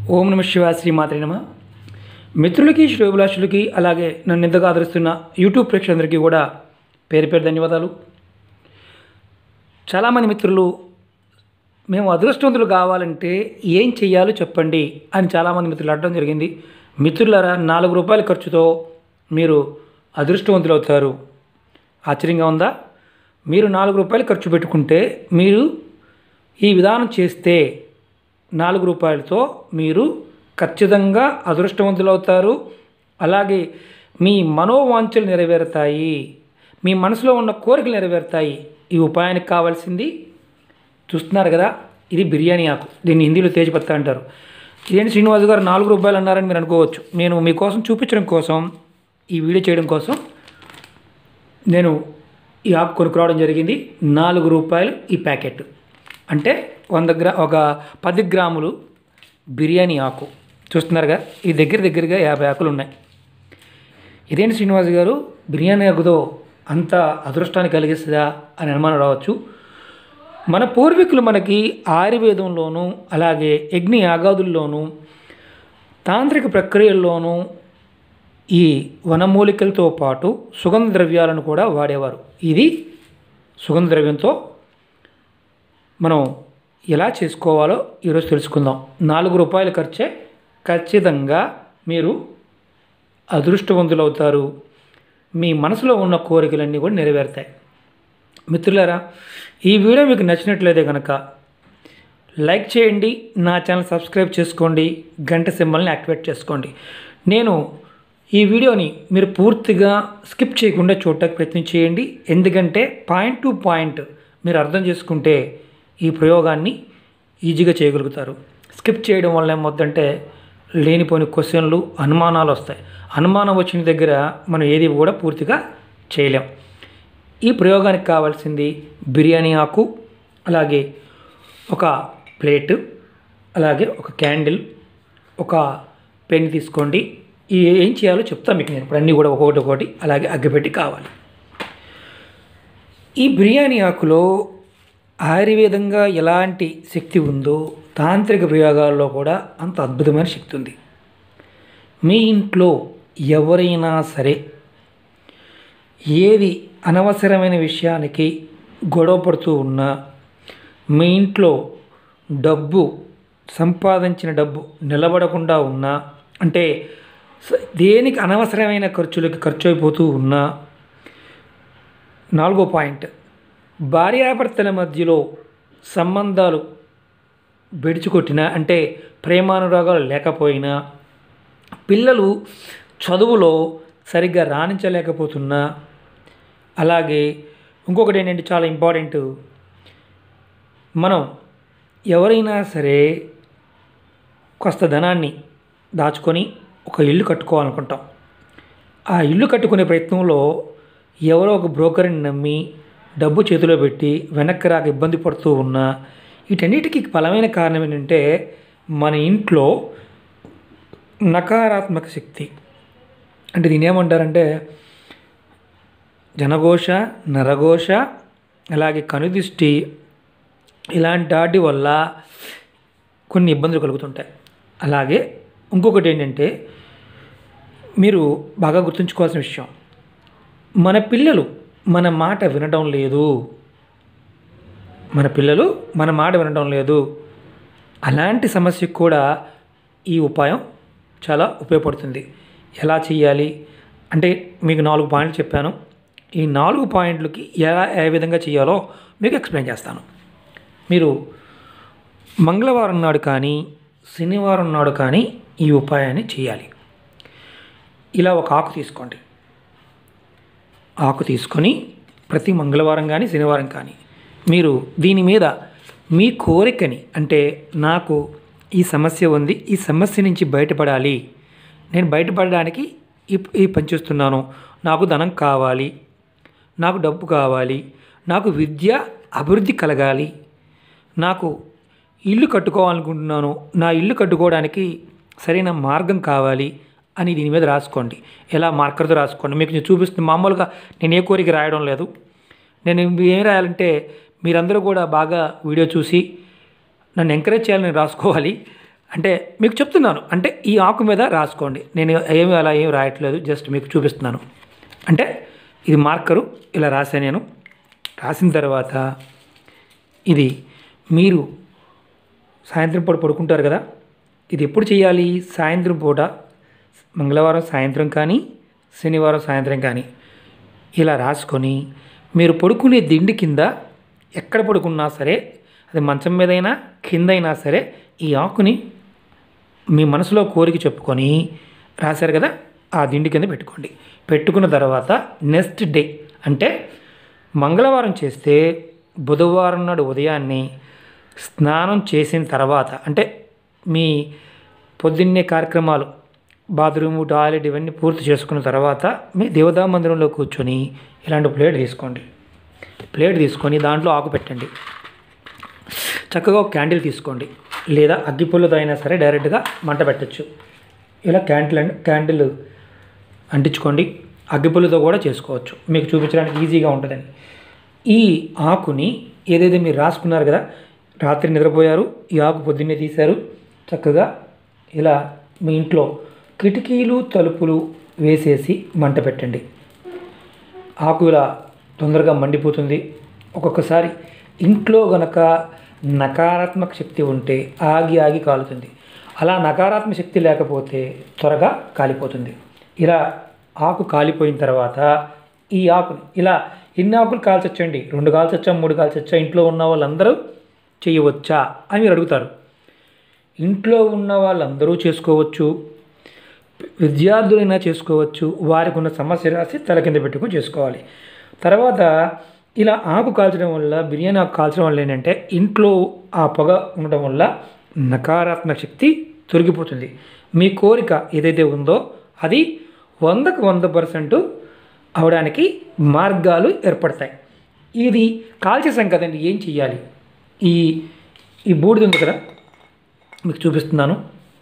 ఓం నమ శివాయ శ్రీమాత్రి నమ మిత్రులకి శ్రేయోభిలాషులకి అలాగే నన్ను ఎంతగా ఆదరిస్తున్న యూట్యూబ్ ప్రేక్షకులందరికీ కూడా పేరు పేరు ధన్యవాదాలు చాలామంది మిత్రులు మేము అదృష్టవంతులు కావాలంటే ఏం చెయ్యాలో చెప్పండి అని చాలామంది మిత్రులు అడగడం జరిగింది మిత్రులారా నాలుగు రూపాయల ఖర్చుతో మీరు అదృష్టవంతులు అవుతారు ఆశ్చర్యంగా ఉందా మీరు నాలుగు రూపాయలు ఖర్చు పెట్టుకుంటే మీరు ఈ విధానం చేస్తే నాలుగు రూపాయలతో మీరు ఖచ్చితంగా అదృష్టవంతులు అవుతారు అలాగే మీ మనోవాంఛలు నెరవేరుతాయి మీ మనసులో ఉన్న కోరికలు నెరవేరుతాయి ఈ ఉపాయానికి కావాల్సింది చూస్తున్నారు కదా ఇది బిర్యానీ ఆకు దీన్ని హిందీలో తేజ్పత్త అంటారు ఇదేంటి శ్రీనివాస్ గారు నాలుగు రూపాయలు అన్నారని మీరు అనుకోవచ్చు నేను మీకోసం చూపించడం కోసం ఈ వీడియో చేయడం కోసం నేను ఈ ఆకు కొనుక్కురావడం జరిగింది నాలుగు రూపాయలు ఈ ప్యాకెట్ అంటే వంద గ్రా ఒక పది గ్రాములు బిర్యానీ ఆకు చూస్తున్నారుగా ఈ దగ్గర దగ్గరగా యాభై ఆకులు ఉన్నాయి ఇదేంటి శ్రీనివాస్ గారు బిర్యానీ ఆకుతో అంత అదృష్టాన్ని కలిగిస్తుందా అని అనుమానం రావచ్చు మన పూర్వీకులు మనకి ఆయుర్వేదంలోనూ అలాగే యజ్ఞ యాగాదుల్లోనూ తాంత్రిక ప్రక్రియల్లోనూ ఈ వనమూలికలతో పాటు సుగంధ ద్రవ్యాలను కూడా వాడేవారు ఇది సుగంధ ద్రవ్యంతో మనం ఎలా చేసుకోవాలో ఈరోజు తెలుసుకుందాం నాలుగు రూపాయల ఖర్చే ఖచ్చితంగా మీరు అదృష్టవంతులు అవుతారు మీ మనసులో ఉన్న కోరికలన్నీ కూడా నెరవేరుతాయి మిత్రులారా ఈ వీడియో మీకు నచ్చినట్లయితే కనుక లైక్ చేయండి నా ఛానల్ సబ్స్క్రైబ్ చేసుకోండి గంట సింబల్ని యాక్టివేట్ చేసుకోండి నేను ఈ వీడియోని మీరు పూర్తిగా స్కిప్ చేయకుండా చూడటానికి ప్రయత్నం చేయండి ఎందుకంటే పాయింట్ టు పాయింట్ మీరు అర్థం చేసుకుంటే ఈ ప్రయోగాన్ని ఈజీగా చేయగలుగుతారు స్కిప్ చేయడం వల్ల ఏమవుతుందంటే లేనిపోని క్వశ్చన్లు అనుమానాలు వస్తాయి అనుమానం వచ్చిన దగ్గర మనం ఏది కూడా పూర్తిగా చేయలేం ఈ ప్రయోగానికి కావాల్సింది బిర్యానీ ఆకు అలాగే ఒక ప్లేటు అలాగే ఒక క్యాండిల్ ఒక పెన్ తీసుకోండి ఈ ఏం చేయాలో చెప్తాను మీకు నేను ఇప్పుడు అన్నీ కూడా ఒక్కొక్కటి ఒకటి అలాగే అగ్గిపెట్టి కావాలి ఈ బిర్యానీ ఆకులో ఆయుర్వేదంగా ఎలాంటి శక్తి ఉందో తాంత్రిక ప్రయోగాల్లో కూడా అంత అద్భుతమైన శక్తి ఉంది మీ ఇంట్లో ఎవరైనా సరే ఏది అనవసరమైన విషయానికి గొడవ పడుతూ ఉన్నా మీ ఇంట్లో డబ్బు సంపాదించిన డబ్బు నిలబడకుండా ఉన్నా అంటే స- దేనికి అనవసరమైన ఖర్చులకి ఖర్చు అయిపోతూ ఉన్నా నాలుగో పాయింట్ భార్యాభర్తల మధ్యలో సంబంధాలు బెడిచికొట్టినా అంటే ప్రేమానురాగాలు లేకపోయినా పిల్లలు చదువులో సరిగ్గా రాణించలేకపోతున్నా అలాగే ఇంకొకటి ఏంటంటే చాలా ఇంపార్టెంట్ మనం ఎవరైనా సరే కొంత ధనాన్ని దాచుకొని ఒక ఇల్లు కట్టుకోవాలనుకుంటాం ఆ ఇల్లు కట్టుకునే ప్రయత్నంలో ఎవరో ఒక బ్రోకర్ని నమ్మి డబ్బు చేతిలో పెట్టి వెనక్కి రాక ఇబ్బంది పడుతూ ఉన్నా వీటన్నిటికీ బలమైన కారణం ఏంటంటే మన ఇంట్లో నకారాత్మక శక్తి అంటే దీని ఏమంటారంటే జనఘోష నరఘోష అలాగే కనుదిష్టి ఇలాంటి వాటి వల్ల కొన్ని ఇబ్బందులు కలుగుతుంటాయి అలాగే ఇంకొకటి ఏంటంటే మీరు బాగా గుర్తుంచుకోవాల్సిన విషయం మన పిల్లలు మన మాట వినడం లేదు మన పిల్లలు మన మాట వినడం లేదు అలాంటి సమస్యకు కూడా ఈ ఉపాయం చాలా ఉపయోగపడుతుంది ఎలా చేయాలి అంటే మీకు నాలుగు పాయింట్లు చెప్పాను ఈ నాలుగు పాయింట్లకి ఎలా ఏ విధంగా చేయాలో మీకు ఎక్స్ప్లెయిన్ చేస్తాను మీరు మంగళవారం నాడు కానీ శనివారం నాడు కానీ ఈ ఉపాయాన్ని చేయాలి ఇలా ఒక ఆకు తీసుకోండి ఆకు తీసుకొని ప్రతి మంగళవారం కానీ శనివారం కానీ మీరు దీని మీద మీ కోరికని అంటే నాకు ఈ సమస్య ఉంది ఈ సమస్య నుంచి బయటపడాలి నేను బయటపడడానికి ఈ ఈ పని చేస్తున్నాను నాకు ధనం కావాలి నాకు డబ్బు కావాలి నాకు విద్య అభివృద్ధి కలగాలి నాకు ఇల్లు కట్టుకోవాలనుకుంటున్నాను నా ఇల్లు కట్టుకోవడానికి సరైన మార్గం కావాలి అని దీని మీద రాసుకోండి ఎలా మార్కర్తో రాసుకోండి మీకు నేను చూపిస్తుంది మామూలుగా నేను ఏ కోరిక రాయడం లేదు నేను ఏం రాయాలంటే మీరందరూ కూడా బాగా వీడియో చూసి నన్ను ఎంకరేజ్ చేయాలని రాసుకోవాలి అంటే మీకు చెప్తున్నాను అంటే ఈ ఆకు మీద రాసుకోండి నేను ఏమి అలా ఏం రాయట్లేదు జస్ట్ మీకు చూపిస్తున్నాను అంటే ఇది మార్కరు ఇలా రాశాను నేను రాసిన తర్వాత ఇది మీరు సాయంత్రం పూట పడుకుంటారు కదా ఇది ఎప్పుడు చేయాలి సాయంత్రం పూట మంగళవారం సాయంత్రం కానీ శనివారం సాయంత్రం కానీ ఇలా రాసుకొని మీరు పడుకునే దిండి కింద ఎక్కడ పడుకున్నా సరే అది మంచం మీదైనా కింద అయినా సరే ఈ ఆకుని మీ మనసులో కోరిక చెప్పుకొని రాశారు కదా ఆ దిండి కింద పెట్టుకోండి పెట్టుకున్న తర్వాత నెక్స్ట్ డే అంటే మంగళవారం చేస్తే బుధవారం నాడు ఉదయాన్నే స్నానం చేసిన తర్వాత అంటే మీ పొద్దున్నే కార్యక్రమాలు బాత్రూము టాయిలెట్ ఇవన్నీ పూర్తి చేసుకున్న తర్వాత మీ దేవతా మందిరంలో కూర్చొని ఇలాంటి ప్లేట్ తీసుకోండి ప్లేట్ తీసుకొని దాంట్లో ఆకు పెట్టండి చక్కగా ఒక క్యాండిల్ తీసుకోండి లేదా అగ్గిపుల్లతో అయినా సరే డైరెక్ట్గా మంట పెట్టచ్చు ఇలా క్యాండిల్ అండ్ క్యాండిల్ అంటించుకోండి అగ్గిపుల్లతో కూడా చేసుకోవచ్చు మీకు చూపించడానికి ఈజీగా ఉంటుందని ఈ ఆకుని ఏదైతే మీరు రాసుకున్నారు కదా రాత్రి నిద్రపోయారు ఈ ఆకు పొద్దున్నే తీశారు చక్కగా ఇలా మీ ఇంట్లో కిటికీలు తలుపులు వేసేసి మంట పెట్టండి ఆకు ఇలా తొందరగా మండిపోతుంది ఒక్కొక్కసారి ఇంట్లో గనక నకారాత్మక శక్తి ఉంటే ఆగి ఆగి కాలుతుంది అలా నకారాత్మక శక్తి లేకపోతే త్వరగా కాలిపోతుంది ఇలా ఆకు కాలిపోయిన తర్వాత ఈ ఆకుని ఇలా ఎన్ని ఆకులు కాల్చొచ్చండి రెండు కాల్చొచ్చా మూడు కాల్చొచ్చా ఇంట్లో ఉన్న వాళ్ళందరూ చేయవచ్చా అని మీరు అడుగుతారు ఇంట్లో ఉన్న వాళ్ళందరూ చేసుకోవచ్చు విద్యార్థులైనా చేసుకోవచ్చు వారికి ఉన్న సమస్య రాసి తల కింద పెట్టుకొని చేసుకోవాలి తర్వాత ఇలా ఆకు కాల్చడం వల్ల బిర్యానీ ఆకు కాల్చడం వల్ల ఏంటంటే ఇంట్లో ఆ పొగ ఉండడం వల్ల నకారాత్మక శక్తి తొలగిపోతుంది మీ కోరిక ఏదైతే ఉందో అది వందకు వంద పర్సెంట్ అవడానికి మార్గాలు ఏర్పడతాయి ఇది కాల్చేసాం కదండి ఏం చెయ్యాలి ఈ ఈ బూడిద ఉంది కదా మీకు చూపిస్తున్నాను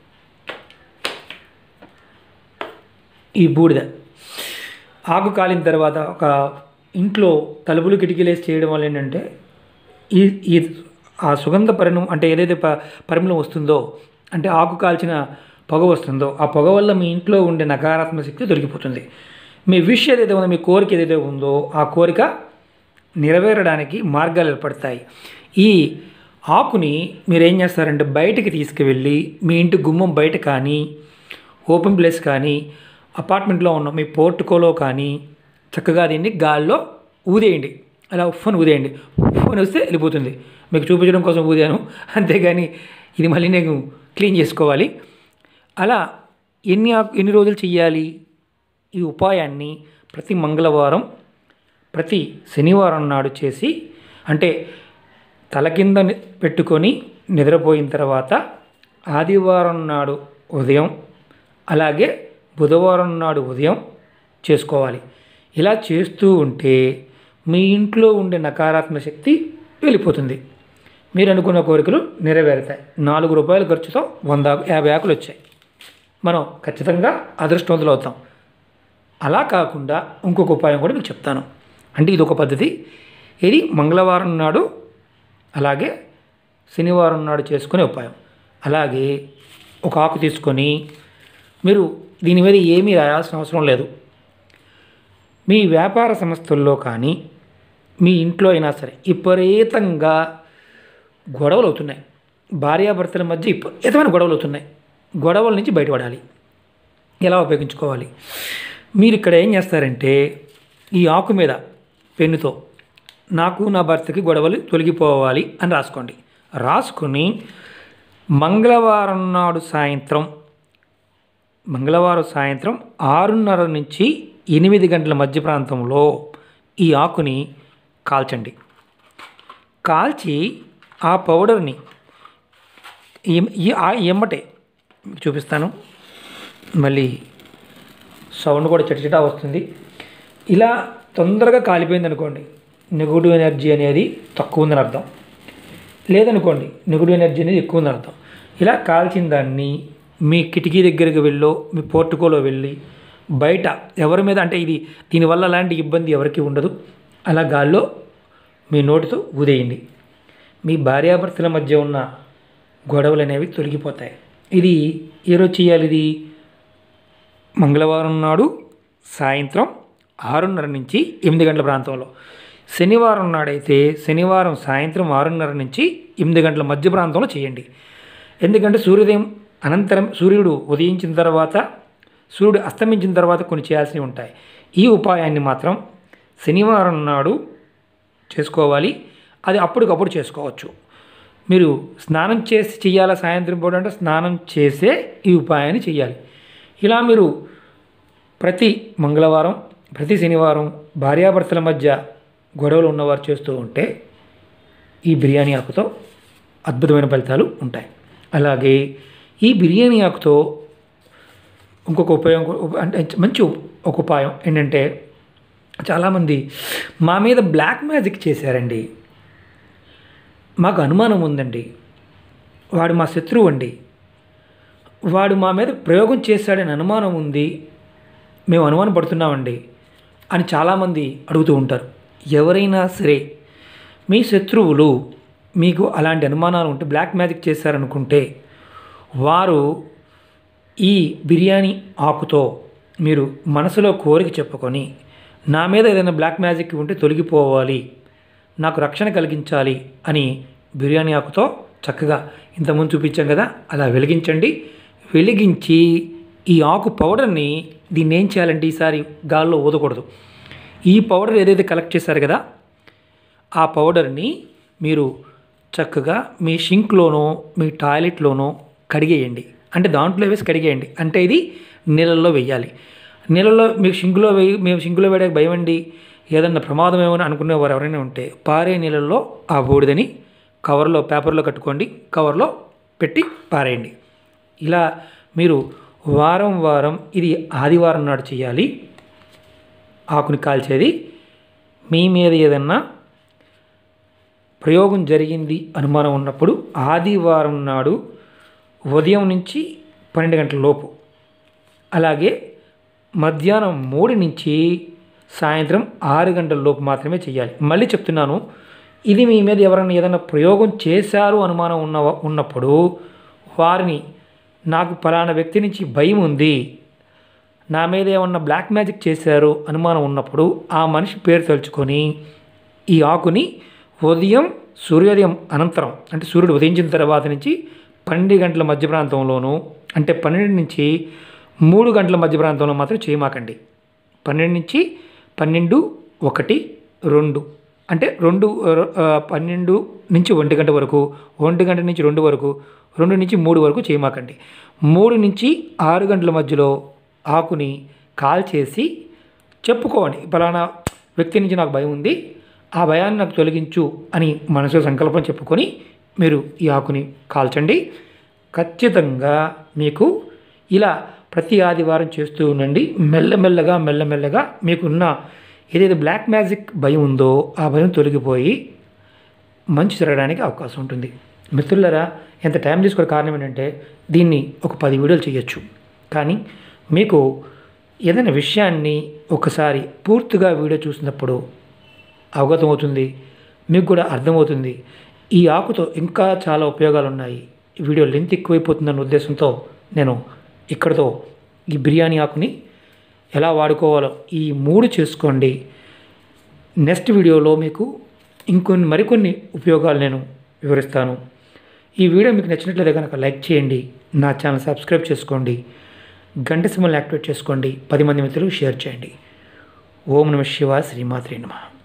ఈ బూడిద ఆకు కాలిన తర్వాత ఒక ఇంట్లో తలుపులు కిటికీలు వేసి చేయడం వల్ల ఏంటంటే ఈ ఈ ఆ సుగంధ పరిణం అంటే ఏదైతే ప పరిమళం వస్తుందో అంటే ఆకు కాల్చిన పొగ వస్తుందో ఆ పొగ వల్ల మీ ఇంట్లో ఉండే నకారాత్మక శక్తి దొరికిపోతుంది మీ విష్ ఏదైతే ఉందో మీ కోరిక ఏదైతే ఉందో ఆ కోరిక నెరవేరడానికి మార్గాలు ఏర్పడతాయి ఈ ఆకుని మీరు ఏం చేస్తారంటే బయటికి తీసుకువెళ్ళి మీ ఇంటి గుమ్మం బయట కానీ ఓపెన్ ప్లేస్ కానీ అపార్ట్మెంట్లో ఉన్న మీ పోర్టుకోలో కానీ చక్కగా దీన్ని గాల్లో ఊదేయండి అలా ఉఫ్ఫని ఊదేయండి ఉఫ్ఫని వస్తే వెళ్ళిపోతుంది మీకు చూపించడం కోసం ఊదాను అంతేగాని ఇది మళ్ళీ నేను క్లీన్ చేసుకోవాలి అలా ఎన్ని ఆకు- ఎన్ని రోజులు చెయ్యాలి ఈ ఉపాయాన్ని ప్రతి మంగళవారం ప్రతి శనివారం నాడు చేసి అంటే తల కింద ని- పెట్టుకొని నిద్రపోయిన తర్వాత ఆదివారం నాడు ఉదయం అలాగే బుధవారం నాడు ఉదయం చేసుకోవాలి ఇలా చేస్తూ ఉంటే మీ ఇంట్లో ఉండే నకారాత్మక శక్తి వెళ్ళిపోతుంది మీరు అనుకున్న కోరికలు నెరవేరుతాయి నాలుగు రూపాయల ఖర్చుతో వంద యాభై ఆకులు వచ్చాయి మనం ఖచ్చితంగా అదృష్టవంతులు అవుతాం అలా కాకుండా ఇంకొక ఉపాయం కూడా మీకు చెప్తాను అంటే ఇది ఒక పద్ధతి ఇది మంగళవారం నాడు అలాగే శనివారం నాడు చేసుకునే ఉపాయం అలాగే ఒక ఆకు తీసుకొని మీరు దీని మీద ఏమీ రాయాల్సిన అవసరం లేదు మీ వ్యాపార సంస్థల్లో కానీ మీ ఇంట్లో అయినా సరే విపరీతంగా గొడవలు అవుతున్నాయి భార్యాభర్తల మధ్య విపరీతమైన గొడవలు అవుతున్నాయి గొడవల నుంచి బయటపడాలి ఎలా ఉపయోగించుకోవాలి మీరు ఇక్కడ ఏం చేస్తారంటే ఈ ఆకు మీద పెన్నుతో నాకు నా భర్తకి గొడవలు తొలగిపోవాలి అని రాసుకోండి రాసుకుని మంగళవారం నాడు సాయంత్రం మంగళవారం సాయంత్రం ఆరున్నర నుంచి ఎనిమిది గంటల మధ్య ప్రాంతంలో ఈ ఆకుని కాల్చండి కాల్చి ఆ పౌడర్ని ఎం- ఈ ఆ ఎమ్మటే మీకు చూపిస్తాను మళ్ళీ సౌండ్ కూడా చిటచిటా వస్తుంది ఇలా తొందరగా కాలిపోయింది అనుకోండి నెగిటివ్ ఎనర్జీ అనేది తక్కువ ఉందని అర్థం లేదనుకోండి నెగిటివ్ ఎనర్జీ అనేది ఎక్కువ ఉందని అర్థం ఇలా కాల్చిన దాన్ని మీ కిటికీ దగ్గరికి వెళ్ళో మీ పోర్టుకోలో వెళ్ళి బయట ఎవరి మీద అంటే ఇది దీనివల్ల అలాంటి ఇబ్బంది ఎవరికి ఉండదు అలా గాల్లో మీ నోటితో ఊదేయండి మీ భార్యాభర్తల మధ్య ఉన్న గొడవలు అనేవి తొలగిపోతాయి ఇది ఏ రోజు చేయాలి ఇది మంగళవారం నాడు సాయంత్రం ఆరున్నర నుంచి ఎనిమిది గంటల ప్రాంతంలో శనివారం నాడైతే శనివారం సాయంత్రం ఆరున్నర నుంచి ఎనిమిది గంటల మధ్య ప్రాంతంలో చేయండి ఎందుకంటే సూర్యోదయం అనంతరం సూర్యుడు ఉదయించిన తర్వాత సూర్యుడు అస్తమించిన తర్వాత కొన్ని చేయాల్సినవి ఉంటాయి ఈ ఉపాయాన్ని మాత్రం శనివారం నాడు చేసుకోవాలి అది అప్పటికప్పుడు చేసుకోవచ్చు మీరు స్నానం చేసి చేయాలా సాయంత్రం పూట అంటే స్నానం చేసే ఈ ఉపాయాన్ని చేయాలి ఇలా మీరు ప్రతి మంగళవారం ప్రతి శనివారం భార్యాభర్తల మధ్య గొడవలు ఉన్నవారు చేస్తూ ఉంటే ఈ బిర్యానీ ఆకుతో అద్భుతమైన ఫలితాలు ఉంటాయి అలాగే ఈ బిర్యానీ ఆకుతో ఇంకొక ఉపయోగం కూడా- అంటే మంచి ఒక ఉపాయం ఏంటంటే చాలామంది మా మీద బ్లాక్ మ్యాజిక్ చేశారండి మాకు అనుమానం ఉందండి వాడు మా శత్రువు అండి వాడు మా మీద ప్రయోగం చేశాడని అనుమానం ఉంది మేము అనుమానం పడుతున్నామండి అని చాలామంది అడుగుతూ ఉంటారు ఎవరైనా సరే మీ శత్రువులు మీకు అలాంటి అనుమానాలు ఉంటే బ్లాక్ మ్యాజిక్ చేశారనుకుంటే వారు ఈ బిర్యానీ ఆకుతో మీరు మనసులో కోరిక చెప్పుకొని నా మీద ఏదైనా బ్లాక్ మ్యాజిక్ ఉంటే తొలగిపోవాలి నాకు రక్షణ కలిగించాలి అని బిర్యానీ ఆకుతో చక్కగా ఇంతకుముందు చూపించాం కదా అలా వెలిగించండి వెలిగించి ఈ ఆకు పౌడర్ని దీన్ని ఏం చేయాలంటే ఈసారి గాల్లో ఊదకూడదు ఈ పౌడర్ ఏదైతే కలెక్ట్ చేశారు కదా ఆ పౌడర్ని మీరు చక్కగా మీ షింక్లోనో మీ టాయిలెట్లోనో కడిగేయండి అంటే దాంట్లో వేసి కడిగేయండి అంటే ఇది నీళ్ళల్లో వేయాలి నీళ్ళలో మీకు షింకులో వేయి మేము షింకులో వేయడానికి భయం అండి ఏదన్నా ప్రమాదం ఏమని అనుకునేవారు ఎవరైనా ఉంటే పారే నీళ్ళల్లో ఆ బూడిదని కవర్లో పేపర్లో కట్టుకోండి కవర్లో పెట్టి పారేయండి ఇలా మీరు వారం వారం ఇది ఆదివారం నాడు చేయాలి ఆకుని కాల్చేది మీ మీద ఏదన్నా ప్రయోగం జరిగింది అనుమానం ఉన్నప్పుడు ఆదివారం నాడు ఉదయం నుంచి పన్నెండు గంటల లోపు అలాగే మధ్యాహ్నం మూడు నుంచి సాయంత్రం ఆరు గంటల లోపు మాత్రమే చేయాలి మళ్ళీ చెప్తున్నాను ఇది మీ మీద ఎవరైనా ఏదైనా ప్రయోగం చేశారు అనుమానం ఉన్న ఉన్నప్పుడు వారిని నాకు ఫలానా వ్యక్తి నుంచి భయం ఉంది నా మీద ఏమన్నా బ్లాక్ మ్యాజిక్ చేశారు అనుమానం ఉన్నప్పుడు ఆ మనిషి పేరు తలుచుకొని ఈ ఆకుని ఉదయం సూర్యోదయం అనంతరం అంటే సూర్యుడు ఉదయించిన తర్వాత నుంచి పన్నెండు గంటల మధ్య ప్రాంతంలోనూ అంటే పన్నెండు నుంచి మూడు గంటల మధ్య ప్రాంతంలో మాత్రం చేయమాకండి పన్నెండు నుంచి పన్నెండు ఒకటి రెండు అంటే రెండు ఆ, పన్నెండు నుంచి ఒంటి గంట వరకు ఒంటి గంట నుంచి రెండు వరకు రెండు నుంచి మూడు వరకు చేయమాకండి మూడు నుంచి ఆరు గంటల మధ్యలో ఆకుని కాల్చేసి చెప్పుకోండి ఫలానా వ్యక్తి నుంచి నాకు భయం ఉంది ఆ భయాన్ని నాకు తొలగించు అని మనసులో సంకల్పం చెప్పుకొని మీరు ఈ ఆకుని కాల్చండి ఖచ్చితంగా మీకు ఇలా ప్రతి ఆదివారం చేస్తూ ఉండండి మెల్లమెల్లగా మెల్లమెల్లగా మీకున్న ఏదైతే బ్లాక్ మ్యాజిక్ భయం ఉందో ఆ భయం తొలగిపోయి మంచి జరగడానికి అవకాశం ఉంటుంది మిత్రులరా ఎంత టైం తీసుకోవడం కారణం ఏంటంటే దీన్ని ఒక పది వీడియోలు చేయొచ్చు కానీ మీకు ఏదైనా విషయాన్ని ఒకసారి పూర్తిగా వీడియో చూసినప్పుడు అవగతం అవుతుంది మీకు కూడా అర్థమవుతుంది ఈ ఆకుతో ఇంకా చాలా ఉపయోగాలు ఉన్నాయి ఈ వీడియో లెంత్ ఎక్కువైపోతుందన్న ఉద్దేశంతో నేను ఇక్కడతో ఈ బిర్యానీ ఆకుని ఎలా వాడుకోవాలో ఈ మూడు చేసుకోండి నెక్స్ట్ వీడియోలో మీకు ఇంకొన్ని మరికొన్ని ఉపయోగాలు నేను వివరిస్తాను ఈ వీడియో మీకు నచ్చినట్లయితే కనుక లైక్ చేయండి నా ఛానల్ సబ్స్క్రైబ్ చేసుకోండి గంట సింబల్ని యాక్టివేట్ చేసుకోండి పది మంది మిత్రులకు షేర్ చేయండి ఓం నమ శివ శ్రీమాత్రి నమ